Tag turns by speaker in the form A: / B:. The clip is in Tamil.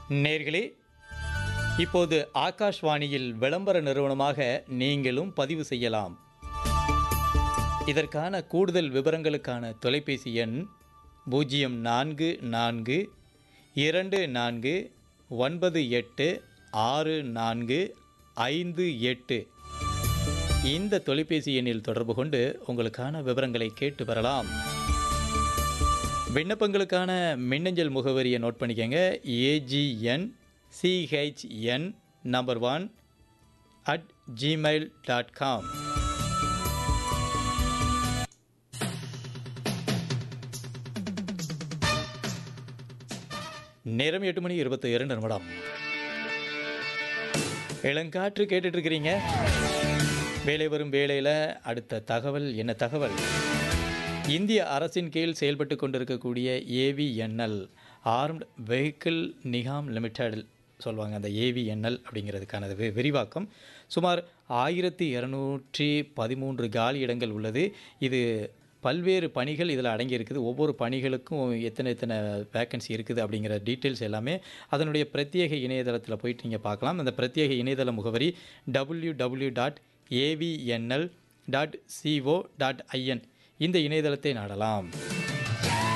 A: நேர்களே இப்போது ஆகாஷ்வாணியில் விளம்பர நிறுவனமாக நீங்களும் பதிவு செய்யலாம் இதற்கான கூடுதல் விவரங்களுக்கான தொலைபேசி எண் பூஜ்ஜியம் நான்கு நான்கு இரண்டு நான்கு ஒன்பது எட்டு ஆறு நான்கு ஐந்து எட்டு இந்த தொலைபேசி எண்ணில் தொடர்பு கொண்டு உங்களுக்கான விவரங்களை கேட்டு பெறலாம் விண்ணப்பங்களுக்கான மின்னஞ்சல் முகவரியை நோட் பண்ணிக்கங்க AGN CHN number one at Gmail dot com நேரம் எட்டு மணி இருபத்தி இரண்டு நிமிடம் இளங்காற்று கேட்டுட்டு இருக்கிறீங்க வேலை வரும் வேலையில் அடுத்த தகவல் என்ன தகவல் இந்திய அரசின் கீழ் செயல்பட்டு கொண்டிருக்கக்கூடிய AVNL armoured vehicle Nigam limited சொல்லுவாங்க அந்த ஏவிஎன்எல் அப்படிங்கிறதுக்கான வி- விரிவாக்கம் சுமார் ஆயிரத்தி இரநூற்றி பதிமூன்று காலி இடங்கள் உள்ளது இது பல்வேறு பணிகள் இதில் அடங்கியிருக்குது ஒவ்வொரு பணிகளுக்கும் எத்தனை எத்தனை வேக்கன்சி இருக்குது அப்படிங்கிற டீட்டெயில்ஸ் எல்லாமே அதனுடைய பிரத்யேக இணையதளத்தில் போயிட்டு நீங்கள் பார்க்கலாம் அந்த பிரத்யேக இணையதள முகவரி W W dot AVNL dot CO dot IN இந்த இணையதளத்தை நாடலாம்